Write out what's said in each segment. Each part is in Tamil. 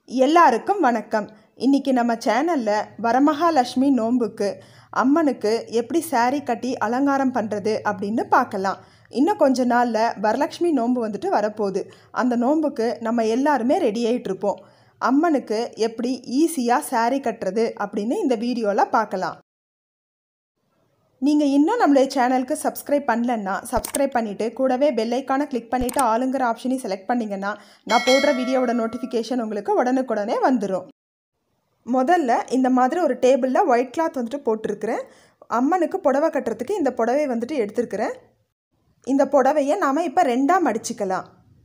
எல்லாருக்கும் வணக்கம் இன்னைக்கு நம்ம சேனலில் வரமகாலட்சுமி நோன்புக்கு அம்மனுக்கு எப்படி saree கட்டி அலங்காரம் பண்ணுறது அப்படின்னு பார்க்கலாம் இன்னும் கொஞ்ச நாளில் வரலட்சுமி நோன்பு வந்துட்டு வரப்போகுது அந்த நோன்புக்கு நம்ம எல்லாருமே ரெடி ஆயிட்டு இருப்போம் அம்மனுக்கு எப்படி ஈஸியாக saree கட்டுறது அப்படின்னு இந்த வீடியோவில் பார்க்கலாம் நீங்கள் இன்னும் நம்மளுடைய சேனலுக்கு சப்ஸ்கிரைப் பண்ணலன்னா சப்ஸ்கிரைப் பண்ணிவிட்டு கூடவே பெல் ஐக்கானை கிளிக் பண்ணிவிட்டு ஆளுங்கிற ஆப்ஷனையும் செலக்ட் பண்ணிங்கன்னா நான் போடுற வீடியோவோட நோட்டிஃபிகேஷன் உங்களுக்கு உடனுக்குடனே வந்துடும் முதல்ல இந்த மாதிரி ஒரு டேபிளில் ஒயிட் கிளாத் வந்துட்டு போட்டிருக்கிறேன் அம்மனுக்கு புடவை கட்டுறதுக்கு இந்த புடவை வந்துட்டு எடுத்திருக்கிறேன் இந்த புடவையை நாம் இப்போ ரெண்டாக மடிச்சுக்கலாம்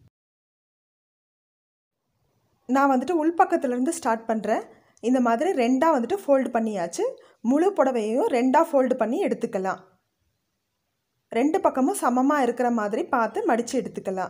நான் வந்துட்டு உள்பக்கத்துலேருந்து ஸ்டார்ட் பண்ணுறேன் இந்த மாதிரி ரெண்டாக வந்துட்டு ஃபோல்டு பண்ணியாச்சு முழு புடவையையும் ரெண்டாக ஃபோல்டு பண்ணி எடுத்துக்கலாம் ரெண்டு பக்கமும் சமமாக இருக்கிற மாதிரி பார்த்து மடித்து எடுத்துக்கலாம்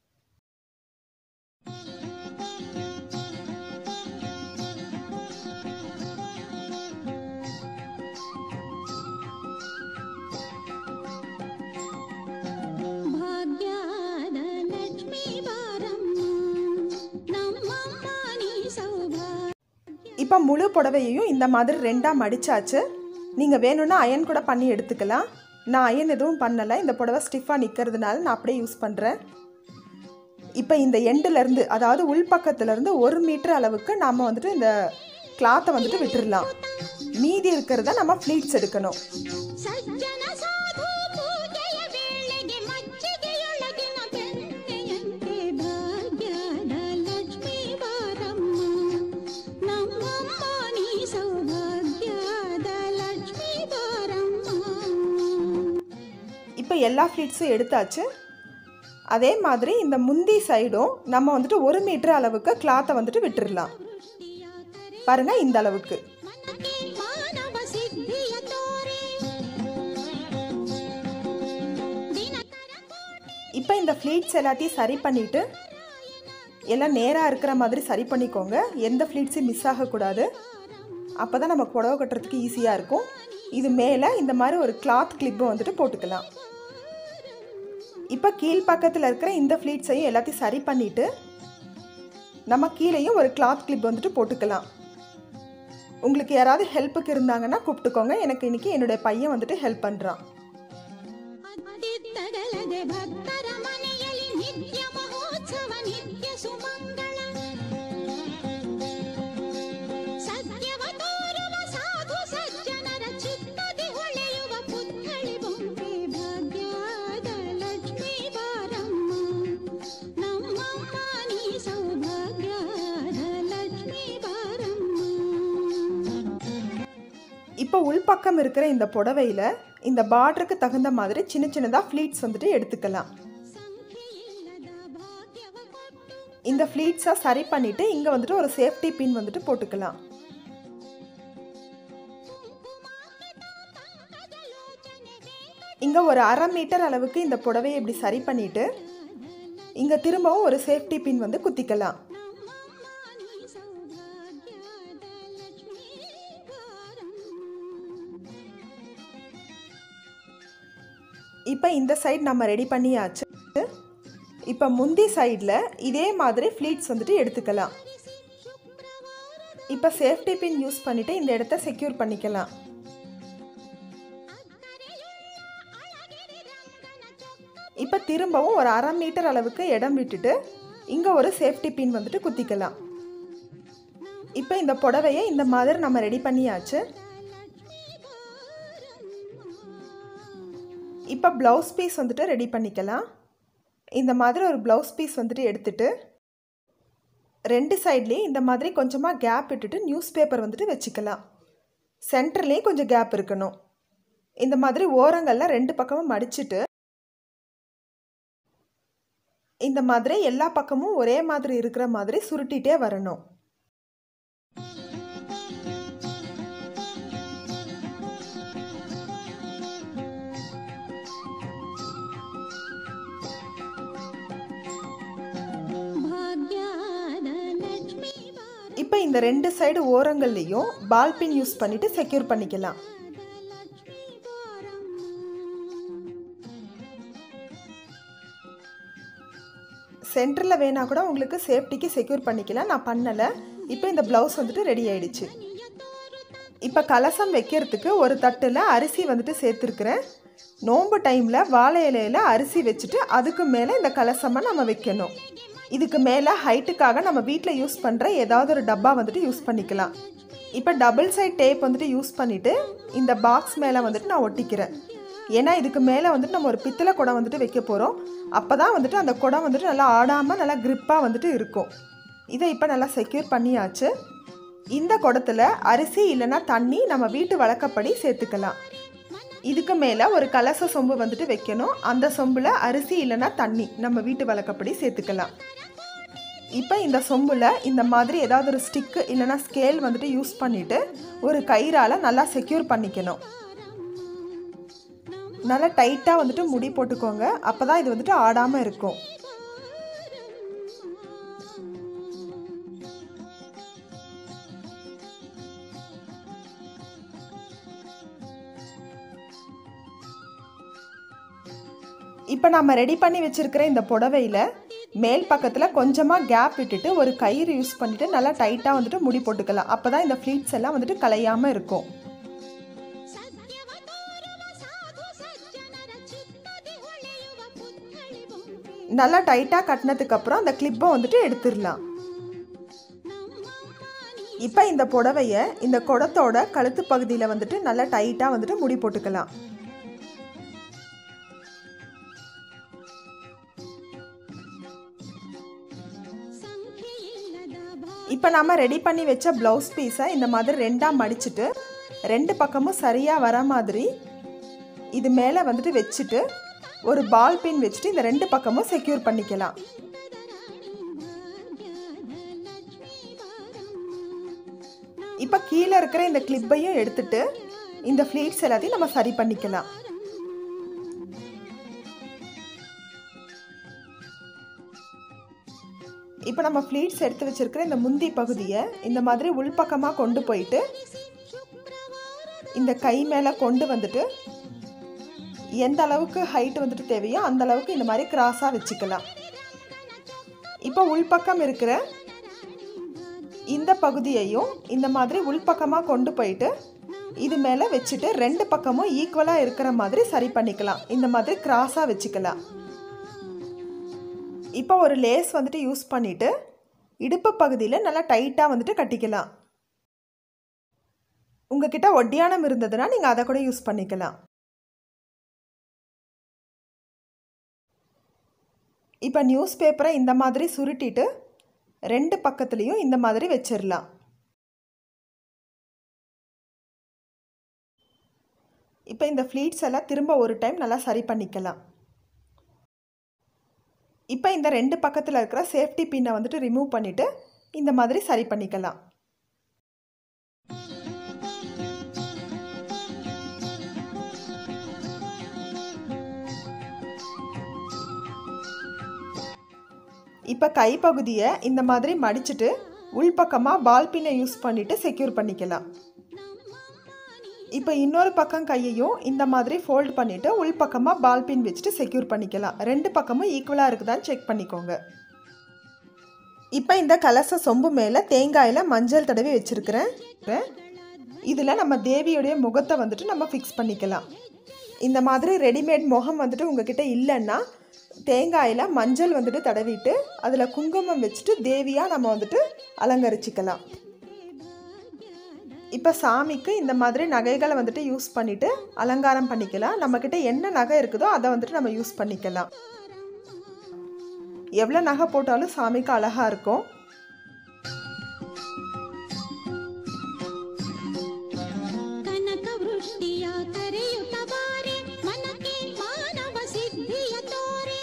ಭಾಗ್ಯದ ಲಕ್ಷ್ಮೀ ಬಾರಮ್ಮ ನಮ್ಮಮ್ಮ ನೀ ಸೌಭಾಗ್ಯ இப்போ முழு புடவையையும் இந்த மாதிரி ரெண்டாக மடிச்சாச்சு நீங்கள் வேணும்னா அயன் கூட பண்ணி எடுத்துக்கலாம் நான் அயன் எதுவும் பண்ணலை இந்த புடவை ஸ்டிஃபாக நிற்கிறதுனால நான் அப்படியே யூஸ் பண்ணுறேன் இப்போ இந்த எண்டுலேருந்து அதாவது உள்பக்கத்துலேருந்து ஒரு மீட்டர் அளவுக்கு நாம் வந்துட்டு இந்த கிளாத்தை வந்துட்டு விட்டுறலாம் மீதி இருக்கிறத நம்ம ஃப்ளீட்ஸ் எடுக்கணும் ಸಜ್ಜನ ಸಾಧು ಪೂಜೆಯ ವೇಳೆಗೆ ಮಜ್ಜಿಗೆಯೊಳಗಿನ ಬೆಣ್ಣೆಯಂತೆ ಭಾಗ್ಯದ ಲಕ್ಷ್ಮೀ ಬಾರಮ್ಮ ನಮ್ಮಮ್ಮ ನೀ ಸೌಭಾಗ್ಯದ ಲಕ್ಷ್ಮೀ ಬಾರಮ್ಮ இப்போ எல்லா ஃப்ளீட்ஸும் எடுத்தாச்சு அதே மாதிரி இந்த முந்தி சைடும் நம்ம வந்துட்டு ஒரு மீட்டர் அளவுக்கு கிளாத்தை வந்துட்டு விட்டுறலாம் பாருங்கள் இந்த அளவுக்கு ಮನಕ್ಕೆ ಮಾನವ ಸಿದ್ಧಿಯ ತೋರೆ ದಿನಕರ ಕೋಟಿ இப்போ இந்த ஃப்ளீட்ஸ் எல்லாத்தையும் சரி பண்ணிவிட்டு எல்லாம் நேராக இருக்கிற மாதிரி சரி பண்ணிக்கோங்க எந்த ஃப்ளீட்ஸும் மிஸ் ஆகக்கூடாது அப்போ தான் நம்ம புடவை கட்டுறதுக்கு ஈஸியாக இருக்கும் இது மேலே இந்த மாதிரி ஒரு கிளாத் கிளிப்பு வந்துட்டு போட்டுக்கலாம் இப்போ கீழ்ப்பக்கத்தில் இருக்கிற இந்த ஃப்ளீட்ஸையும் எல்லாத்தையும் சரி பண்ணிவிட்டு நம்ம கீழேயும் ஒரு கிளாத் கிளிப் வந்துட்டு போட்டுக்கலாம் உங்களுக்கு யாராவது ஹெல்ப்புக்கு இருந்தாங்கன்னா கூப்பிட்டுக்கோங்க எனக்கு இன்றைக்கி என்னுடைய பையன் வந்துட்டு ஹெல்ப் பண்ணுறான் ಅತ್ತಿತ್ತಗಲದೆ ಭಕ್ತರ ಮನೆಯಲ್ಲಿ ನಿತ್ಯ ಮಹೋತ್ಸವ ನಿತ್ಯ ಸುಮಂಗಳ ಸತ್ಯವ ತೋರುವ ಸಾಧು ಸಜ್ಜನರ ಚಿತ್ತದಿ ಹೊಳೆಯುವ ಪುತ್ಥಳಿ ಬೊಂಬೆ ಭಾಗ್ಯದ ಲಕ್ಷ್ಮೀ ಬಾರಮ್ಮ ನಮ್ಮಮ್ಮ ನೀ ಸೌಭಾಗ್ಯದ ಲಕ್ಷ್ಮೀ ಬಾರಮ್ಮ இப்போ உள்பக்கம் இருக்கிற இந்த புடவையில் இந்த பார்டருக்கு தகுந்த மாதிரி சின்ன சின்னதாக ஃப்ளீட்ஸ் வந்துட்டு எடுத்துக்கலாம் ಸಂಖ್ಯೆಯಿಲ್ಲದ ಭಾಗ್ಯವ ಕೊಟ್ಟು இந்த ஃப்ளீட்ஸாக சரி பண்ணிவிட்டு இங்கே வந்துட்டு ஒரு சேஃப்டி பின் வந்துட்டு போட்டுக்கலாம் இங்கே ஒரு அரை மீட்டர் அளவுக்கு இந்த புடவையை இப்படி சரி பண்ணிவிட்டு இங்கே திரும்பவும் ஒரு சேஃப்டி பின் வந்து குத்திக்கலாம் ನಮ್ಮಮ್ಮ ನೀ ಸೌಭಾಗ್ಯದ ಲಕ್ಷ್ಮೀ ಬಾರಮ್ಮ இப்போ இந்த சைடு நம்ம ரெடி பண்ணியாச்சு இப்போ முந்தி சைடில் இதே மாதிரி ஃப்ளீட்ஸ் வந்துட்டு எடுத்துக்கலாம் இப்போ சேஃப்டி பின் யூஸ் பண்ணிவிட்டு இந்த இடத்த செக்யூர் பண்ணிக்கலாம் இப்போ திரும்பவும் ஒரு அரை மீட்டர் அளவுக்கு இடம் விட்டுட்டு இங்கே ஒரு சேஃப்டி பின் வந்துட்டு குத்திக்கலாம் இப்போ இந்த புடவையை இந்த மாதிரி நம்ம ரெடி பண்ணியாச்சு இப்போ ப்ளவுஸ் பீஸ் வந்துட்டு ரெடி பண்ணிக்கலாம் இந்த மாதிரி ஒரு ப்ளவுஸ் பீஸ் வந்துட்டு எடுத்துட்டு ரெண்டு சைட்லேயும் இந்த மாதிரி கொஞ்சமாக கேப் விட்டுட்டு நியூஸ் பேப்பர் வந்துட்டு வச்சுக்கலாம் சென்டர்லேயும் கொஞ்சம் கேப் இருக்கணும் இந்த மாதிரி ஓரங்களில் ரெண்டு பக்கமும் மடிச்சிட்டு இந்த மாதிரி எல்லா பக்கமும் ஒரே மாதிரி இருக்கிற மாதிரி சுருட்டிகிட்டே வரணும் ಭಾಗ್ಯದ ಲಕ್ಷ್ಮೀ ಬಾರ இப்போ இந்த ரெண்டு சைடு ஓரங்கள்லேயும் பால் பின் யூஸ் பண்ணிவிட்டு செக்யூர் பண்ணிக்கலாம் ಲಕ್ಷ್ಮೀ ಬಾರಮ್ಮ சென்டரில் வேணால் கூட உங்களுக்கு சேஃப்டிக்கு செக்யூர் பண்ணிக்கலாம் நான் பண்ணலை இப்போ இந்த ப்ளவுஸ் வந்துட்டு ரெடி ஆயிடுச்சு இப்போ கலசம் வைக்கிறதுக்கு ஒரு தட்டில் அரிசி வந்துட்டு சேர்த்துருக்குறேன் நோன்பு டைமில் வாழை இலையில் அரிசி வச்சுட்டு அதுக்கு மேலே இந்த கலசமை நம்ம வைக்கணும் இதுக்கு மேலே ஹைட்டுக்காக நம்ம வீட்டில் யூஸ் பண்ணுற ஏதாவது ஒரு டப்பா வந்துட்டு யூஸ் பண்ணிக்கலாம் இப்போ டபுள் சைட் டேப் வந்துட்டு யூஸ் பண்ணிவிட்டு இந்த பாக்ஸ் மேலே வந்துட்டு நான் ஒட்டிக்கிறேன் ஏன்னா இதுக்கு மேலே வந்துட்டு நம்ம ஒரு பித்தளை குடம் வந்துட்டு வைக்க போகிறோம் அப்போ தான் வந்துட்டு அந்த குடம் வந்துட்டு நல்லா ஆடாமல் நல்லா க்ரிப்பாக வந்துட்டு இருக்கும் இதை இப்போ நல்லா செக்யூர் பண்ணியாச்சு இந்த குடத்துல அரிசி இல்லைன்னா தண்ணி நம்ம வீட்டு வழக்கப்படி சேர்த்துக்கலாம் இதுக்கு மேலே ஒரு கலச சொம்பு வந்துட்டு வைக்கணும் அந்த சொம்பில் அரிசி இல்லைன்னா தண்ணி நம்ம வீட்டு வழக்கப்படி சேர்த்துக்கலாம் இப்போ இந்த சொம்பில் இந்த மாதிரி ஏதாவது ஒரு ஸ்டிக்கு இல்லைன்னா ஸ்கேல் வந்துட்டு யூஸ் பண்ணிவிட்டு ஒரு கயிறால் நல்லா செக்யூர் பண்ணிக்கணும் நல்லா டைட்டாக வந்துட்டு முடி போட்டுக்கோங்க அப்போ தான் இது வந்துட்டு ஆடாமல் இருக்கும் இப்போ நம்ம ரெடி பண்ணி வச்சிருக்கிற இந்த புடவையில் மேல் பக்கத்தில் கொஞ்சமாக கேப் விட்டுட்டு ஒரு கயிறு யூஸ் பண்ணிவிட்டு நல்லா டைட்டாக வந்துட்டு முடி போட்டுக்கலாம் அப்போ தான் இந்த ஃப்ளீட்ஸ் எல்லாம் வந்துட்டு கலையாமல் இருக்கும் ಸತ್ಯವ ತೋರುವ ಸಾಧು ಸಜ್ಜನರ ಚಿತ್ತದಿ ಹೊಳೆಯುವ ಪುತ್ಥಳಿ ಬೊಂಬೆ நல்லா டைட்டாக கட்டினதுக்கப்புறம் அந்த கிளிப்பை வந்துட்டு எடுத்துடலாம் இப்போ இந்த புடவைய இந்த குடத்தோட கழுத்து பகுதியில் வந்துட்டு நல்லா டைட்டாக வந்துட்டு முடி போட்டுக்கலாம் ಸಂಖ್ಯೆಯಿಲ್ಲದ ಭಾ இப்போ நம்ம ரெடி பண்ணி வச்ச ப்ளவுஸ் பீஸை இந்த மாதிரி ரெண்டாக மடிச்சிட்டு ரெண்டு பக்கமும் சரியாக வர மாதிரி இது மேலே வந்துட்டு வச்சுட்டு ஒரு பால் பின் வச்சுட்டு இந்த ரெண்டு பக்கமும் செக்யூர் பண்ணிக்கலாம் இப்போ கீழே இருக்கிற இந்த கிளிப்பையும் எடுத்துட்டு இந்த ஃப்ளீட்ஸ் எல்லாத்தையும் நம்ம சரி பண்ணிக்கலாம் இப்போ நம்ம ஃப்ளீட்ஸ் எடுத்து வச்சிருக்கிற இந்த முந்தி பகுதியை இந்த மாதிரி உள்பக்கமாக கொண்டு போயிட்டு இந்த கை மேலே கொண்டு வந்துட்டு எந்த அளவுக்கு ஹைட் வந்துட்டு தேவையோ அந்த அளவுக்கு இந்த மாதிரி கிராஸாக வச்சுக்கலாம் இப்போ உள்பக்கம் இருக்கிற இந்த பகுதியையும் இந்த மாதிரி உள்பக்கமாக கொண்டு போயிட்டு இது மேலே வச்சுட்டு ரெண்டு பக்கமும் ஈக்குவலாக இருக்கிற மாதிரி சரி பண்ணிக்கலாம் இந்த மாதிரி கிராஸாக வச்சுக்கலாம் இப்போ ஒரு லேஸ் வந்துட்டு யூஸ் பண்ணிவிட்டு இடுப்பு பகுதியில் நல்லா டைட்டாக வந்துட்டு கட்டிக்கலாம் உங்ககிட்ட ஒட்டியானம் இருந்ததுன்னா நீங்கள் அதை கூட யூஸ் பண்ணிக்கலாம் இப்போ நியூஸ் பேப்பரை இந்த மாதிரி சுருட்டிட்டு ரெண்டு பக்கத்துலேயும் இந்த மாதிரி வச்சிடலாம் இப்போ இந்த ஃப்ளீட்ஸ் எல்லாம் திரும்ப ஒரு டைம் நல்லா சரி பண்ணிக்கலாம் இப்போ இந்த ரெண்டு பக்கத்தில் இருக்கிற சேஃப்டி பின்னை வந்துட்டு ரிமூவ் பண்ணிவிட்டு இந்த மாதிரி சரி பண்ணிக்கலாம் இப்போ கைப்பகுதியை இந்த மாதிரி மடிச்சிட்டு உள்பக்கமாக பால் பின்னை யூஸ் பண்ணிவிட்டு செக்யூர் பண்ணிக்கலாம் இப்போ இன்னொரு பக்கம் கையையும் இந்த மாதிரி ஃபோல்ட் பண்ணிவிட்டு உள்பக்கமாக பால் பின் வச்சுட்டு செக்யூர் பண்ணிக்கலாம் ரெண்டு பக்கமும் ஈக்குவலாக இருக்குதான்னு செக் பண்ணிக்கோங்க இப்போ இந்த கலச சொம்பு மேலே தேங்காயில் மஞ்சள் தடவி வச்சுருக்கிறேன் இதில் நம்ம தேவியுடைய முகத்தை வந்துட்டு நம்ம ஃபிக்ஸ் பண்ணிக்கலாம் இந்த மாதிரி ரெடிமேட் முகம் வந்துட்டு உங்ககிட்ட இல்லைன்னா தேங்காயில் மஞ்சள் வந்துட்டு தடவிட்டு அதில் குங்குமம் வச்சுட்டு தேவியாக நம்ம வந்துட்டு அலங்கரிச்சிக்கலாம் இப்போ சாமிக்கு இந்த மாதிரி நகைகளை வந்துட்டு யூஸ் பண்ணிவிட்டு அலங்காரம் பண்ணிக்கலாம் நம்மக்கிட்ட என்ன நகை இருக்குதோ அதை வந்துட்டு நம்ம யூஸ் பண்ணிக்கலாம் எவ்வளோ நகை போட்டாலும் சாமிக்கு அழகாக இருக்கும் ಕನಕ ವೃಷ್ಟಿಯ ಕರೆಯುತ್ತ ಬಾರೆ ಮನಕ್ಕೆ ಮಾನವ ಸಿದ್ಧಿಯ ತೋರೆ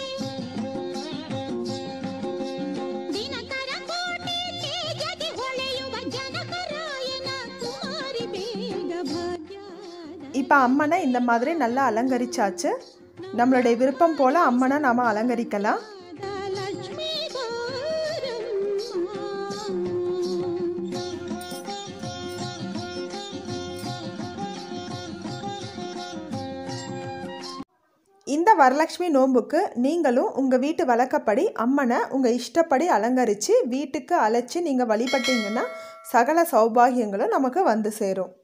ದಿನಕರ ಕೋಟೆ ತೇಜದಿ ಹೊಳೆಯುವ ಜನಕರಾಯನ ಕುಮಾರಿ ಬೇಗ ಭಾಗ್ಯದ இப்போ அம்மனை இந்த மாதிரி நல்லா அலங்கரிச்சாச்சு நம்மளுடைய விருப்பம் போல் அம்மனை நாம் அலங்கரிக்கலாம் ಲಕ್ಷ್ಮೀ ಬಾರಮ್ಮ இந்த வரலட்சுமி நோன்புக்கு நீங்களும் உங்கள் வீட்டு வழக்கப்படி அம்மனை உங்கள் இஷ்டப்படி அலங்கரித்து வீட்டுக்கு அழைச்சி நீங்கள் வழிபட்டீங்கன்னா சகல சௌபாகியங்களும் நமக்கு வந்து சேரும்